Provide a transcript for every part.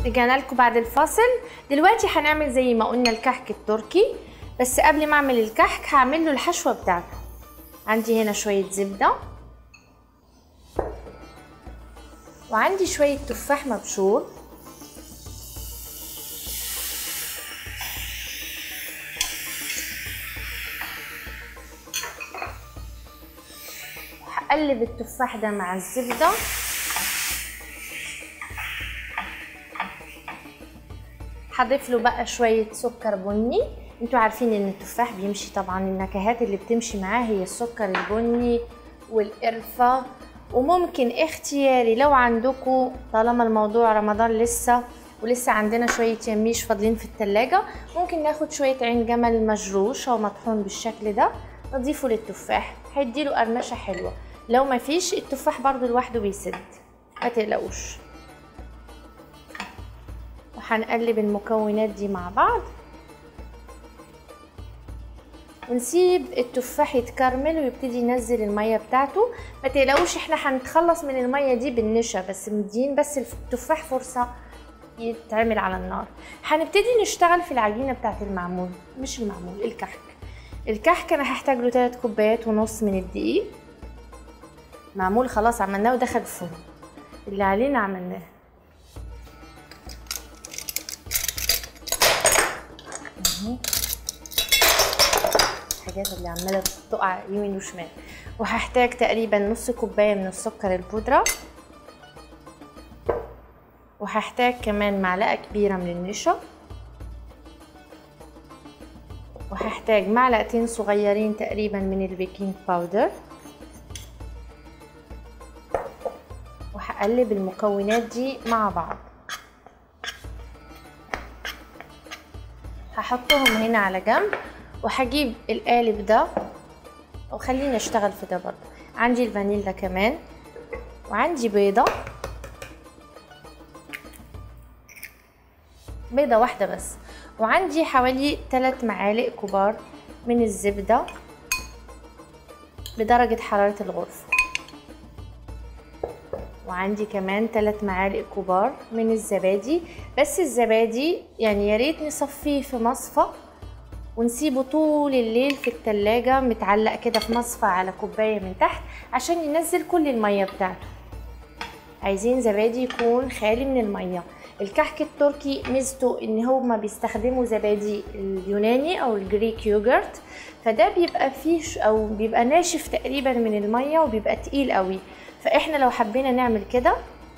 رجعنا لكم بعد الفاصل دلوقتي هنعمل زي ما قلنا الكحك التركي بس قبل ما اعمل الكحك هعمل له الحشوه بتاعته عندي هنا شويه زبده وعندي شويه تفاح مبشور هقلب التفاح ده مع الزبده هضيف له بقى شويه سكر بني انتوا عارفين ان التفاح بيمشي طبعا النكهات اللي بتمشي معاه هي السكر البني والقرفه وممكن اختياري لو عندكم طالما الموضوع رمضان لسه ولسه عندنا شوية يميش فاضلين في التلاجة ممكن ناخد شوية عين جمل مجروش أو مطحون بالشكل ده نضيفه للتفاح هيديله قرمشة حلوة لو مفيش التفاح برضو لوحده بيسد ما تقلقوش وهنقلب المكونات دي مع بعض ونسيب التفاح يتكرمل ويبتدي ينزل الميه بتاعته ما تقلقوش احنا هنتخلص من الميه دي بالنشا بس مدين بس التفاح فرصه يتعمل على النار هنبتدي نشتغل في العجينه بتاعه المعمول مش المعمول الكحك الكحك انا هحتاج له 3 كوبايات ونص من الدقيق معمول خلاص عملناه ودخل الفرن اللي علينا عملناه الحاجات اللي عماله تقع يمين وشمال وهحتاج تقريبا نص كوبايه من السكر البودره وهحتاج كمان معلقه كبيره من النشا وهحتاج معلقتين صغيرين تقريبا من البيكنج باودر وهقلب المكونات دي مع بعض هحطهم هنا على جنب وهجيب القالب ده وخليني اشتغل في ده برضه عندي الفانيلا كمان وعندي بيضة بيضة واحدة بس وعندي حوالي 3 معالق كبار من الزبدة بدرجة حرارة الغرفة وعندي كمان 3 معالق كبار من الزبادي بس الزبادي يعني يا ريت نصفيه في مصفى ونسيبه طول الليل في التلاجة متعلق كده في مصفى على كوباية من تحت عشان ينزل كل المية بتاعته عايزين زبادي يكون خالي من المية الكحك التركي ميزته ان هما بيستخدموا زبادي اليوناني او الجريك يوجرت فده بيبقى فيه او بيبقى ناشف تقريبا من المية وبيبقى تقيل قوي فاحنا لو حبينا نعمل كده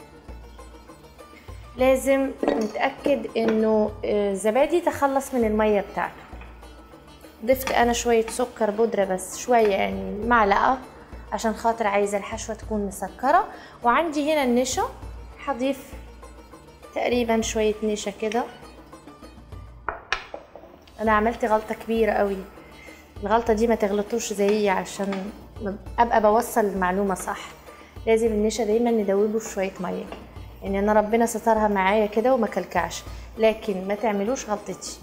لازم نتأكد انه الزبادي تخلص من المية بتاعته ضفت انا شوية سكر بودرة بس شوية يعني معلقة عشان خاطر عايزة الحشوة تكون مسكرة وعندي هنا النشا هضيف تقريبا شوية نشا كده انا عملت غلطة كبيرة قوي الغلطة دي ما تغلطوش زيي عشان ابقى بوصل المعلومة صح لازم النشا دايما ندوبه في شوية مية يعني انا ربنا سترها معايا كده وما كلكعش لكن ما تعملوش غلطتي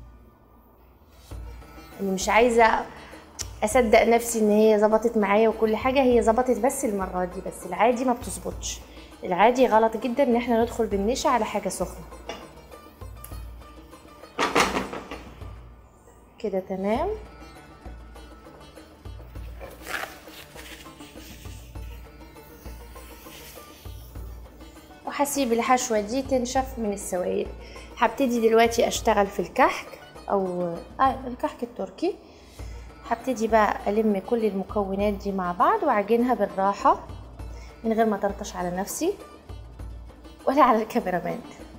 يعني مش عايزه اصدق نفسي ان هي ظبطت معايا وكل حاجه هي ظبطت بس المره دي بس العادي ما بتظبطش العادي غلط جدا ان احنا ندخل بالنشا على حاجه سخنه كده تمام وهسيب الحشوه دي تنشف من السوائل هبتدي دلوقتي اشتغل في الكحك او آه الكحك التركي هبتدي بقى الم كل المكونات دي مع بعض واعجنها بالراحه من غير ما طرطش على نفسي ولا على الكاميرامان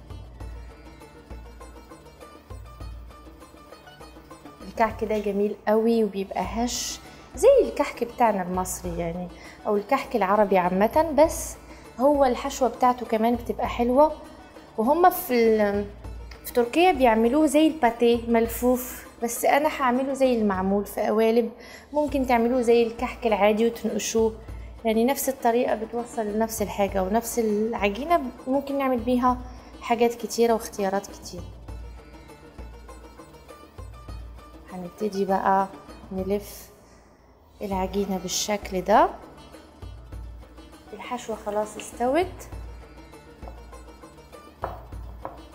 الكحك ده جميل قوي وبيبقى هش زي الكحك بتاعنا المصري يعني او الكحك العربي عامه بس هو الحشوه بتاعته كمان بتبقى حلوه وهم في في تركيا بيعملوه زي الباتيه ملفوف بس انا هعمله زي المعمول في قوالب ممكن تعملوه زي الكحك العادي وتنقشوه يعني نفس الطريقة بتوصل لنفس الحاجة ونفس العجينة ممكن نعمل بيها حاجات كتيرة واختيارات كتير هنبتدي بقى نلف العجينة بالشكل ده الحشوة خلاص استوت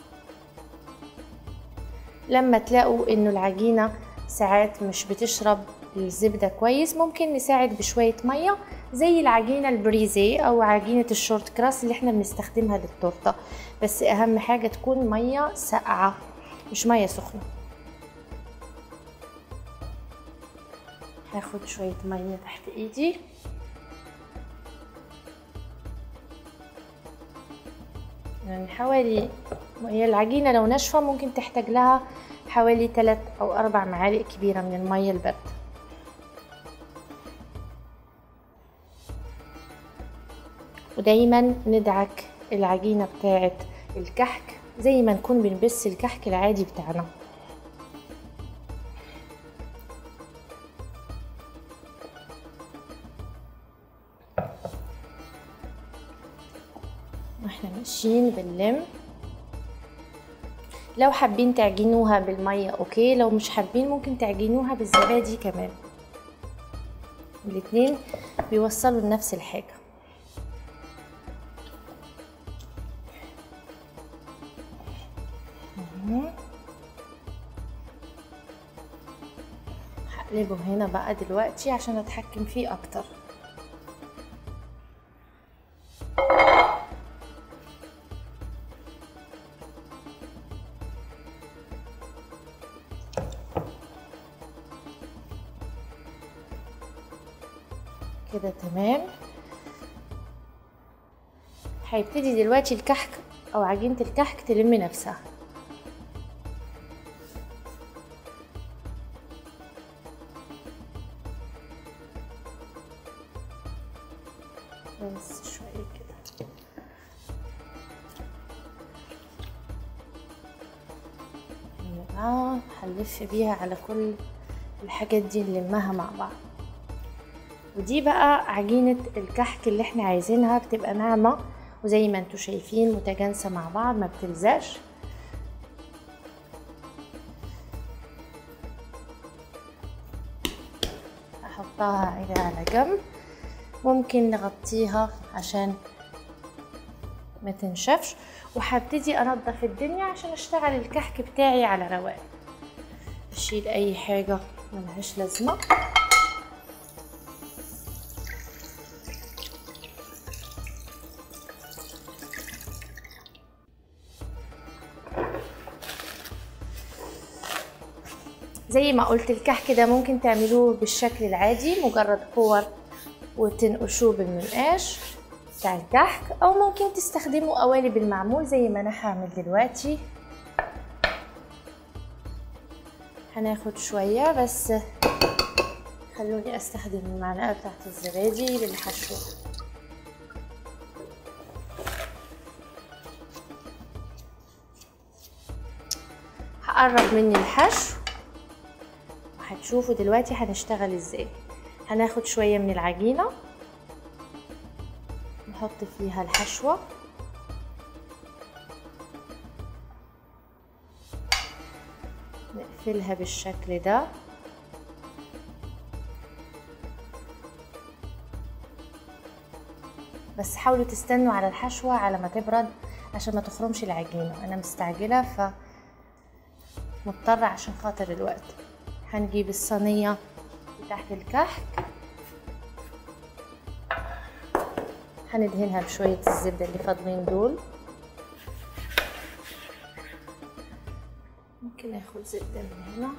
لما تلاقوا انه العجينة ساعات مش بتشرب الزبدة كويس ممكن نساعد بشوية مية زي العجينة البريزي أو عجينة الشورت كراس اللي احنا بنستخدمها للتورتة بس أهم حاجة تكون مية ساقعة مش مية سخنة هاخد شوية مية تحت ايدي يعني حوالي هي العجينة لو ناشفة ممكن تحتاج لها حوالي 3 أو 4 معالق كبيرة من المية الباردة ودايما ندعك العجينة بتاعت الكحك زي ما نكون بنبس الكحك العادي بتاعنا واحنا ماشيين بنلم لو حابين تعجنوها بالمية اوكي لو مش حابين ممكن تعجنوها بالزبادي كمان الاتنين بيوصلوا لنفس الحاجة هقلبه هنا بقى دلوقتي عشان اتحكم فيه اكتر كده تمام هيبتدي دلوقتي الكحك او عجينة الكحك تلم نفسها بس شوية كده اه هنلف بيها على كل الحاجات دي نلمها مع بعض ودي بقى عجينة الكحك اللي احنا عايزينها بتبقى ناعمة وزي ما انتوا شايفين متجانسة مع بعض ما بتلزقش احطها كده على جنب ممكن نغطيها عشان ما تنشفش وهبتدي انضف الدنيا عشان اشتغل الكحك بتاعي على رواق اشيل اي حاجة ملهاش لازمة زي ما قلت الكحك ده ممكن تعملوه بالشكل العادي مجرد كور وتنقشوه بالمنقاش بتاع الكحك او ممكن تستخدموا قوالب المعمول زي ما انا هعمل دلوقتي هناخد شوية بس خلوني استخدم المعلقة بتاعت الزبادي للحشو هقرب مني الحشو وهتشوفوا دلوقتي هنشتغل ازاي هناخد شوية من العجينة نحط فيها الحشوة نقفلها بالشكل ده بس حاولوا تستنوا على الحشوة على ما تبرد عشان ما تخرمش العجينة انا مستعجلة ف مضطرة عشان خاطر الوقت هنجيب الصينية تحت الكحك هندهنها بشوية الزبدة اللي فاضلين دول ممكن اخد زبدة من هنا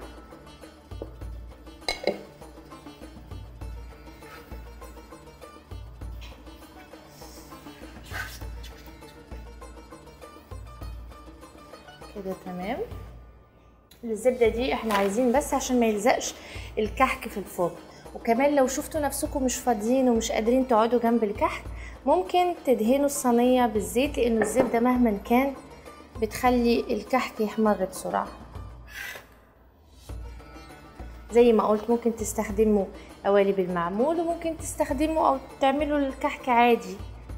كده تمام الزبدة دي احنا عايزين بس عشان ما يلزقش الكحك في الفرن وكمان لو شفتوا نفسكم مش فاضيين ومش قادرين تقعدوا جنب الكحك ممكن تدهنوا الصينية بالزيت لانه الزبدة مهما كان بتخلي الكحك يحمر بسرعة زي ما قلت ممكن تستخدموا قوالب المعمول وممكن تستخدموا او تعملوا الكحك عادي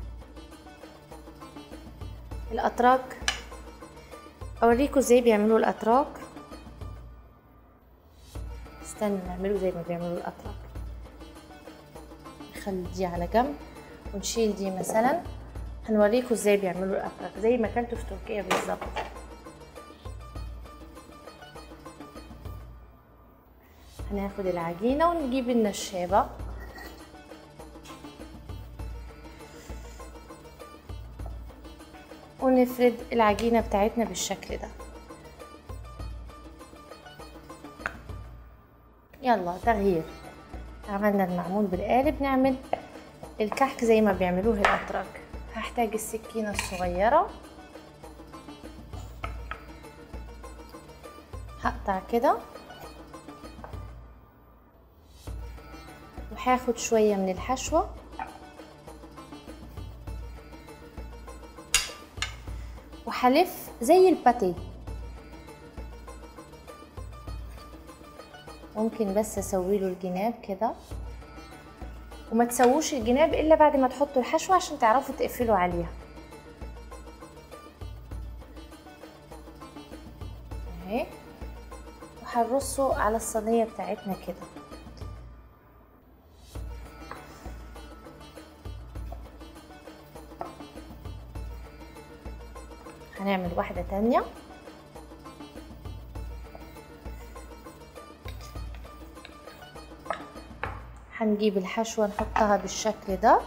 الاتراك اوريكم ازاي بيعملوا الاتراك استنى نعمله زي ما بيعملوا الاتراك نخلي دي على جنب ونشيل دي مثلا هنوريكم ازاي بيعملوا الاتراك زي ما كنتوا في تركيا بالظبط هناخد العجينة ونجيب النشابة ونفرد العجينة بتاعتنا بالشكل ده يلا تغيير عملنا المعمول بالقالب نعمل الكحك زي ما بيعملوه الأتراك هحتاج السكينة الصغيرة هقطع كده وهاخد شوية من الحشوة وهلف زي الباتيه ممكن بس اسوي له الجناب كده وما تسووش الجناب الا بعد ما تحطوا الحشوه عشان تعرفوا تقفلوا عليها اهي وهنرصه على الصينيه بتاعتنا كده هنعمل واحده تانية هنجيب الحشوة نحطها بالشكل ده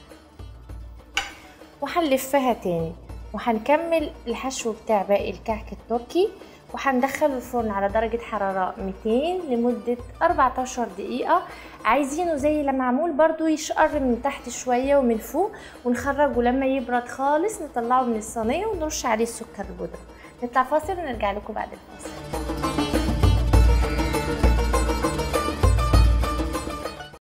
وهنلفها تاني وهنكمل الحشو بتاع باقي الكعك التركي وهندخله الفرن على درجة حرارة 200 لمدة 14 دقيقة عايزينه زي اللي معمول برضو يشقر من تحت شوية ومن فوق ونخرجه لما يبرد خالص نطلعه من الصينية ونرش عليه السكر البودرة نطلع فاصل ونرجع لكم بعد الفاصل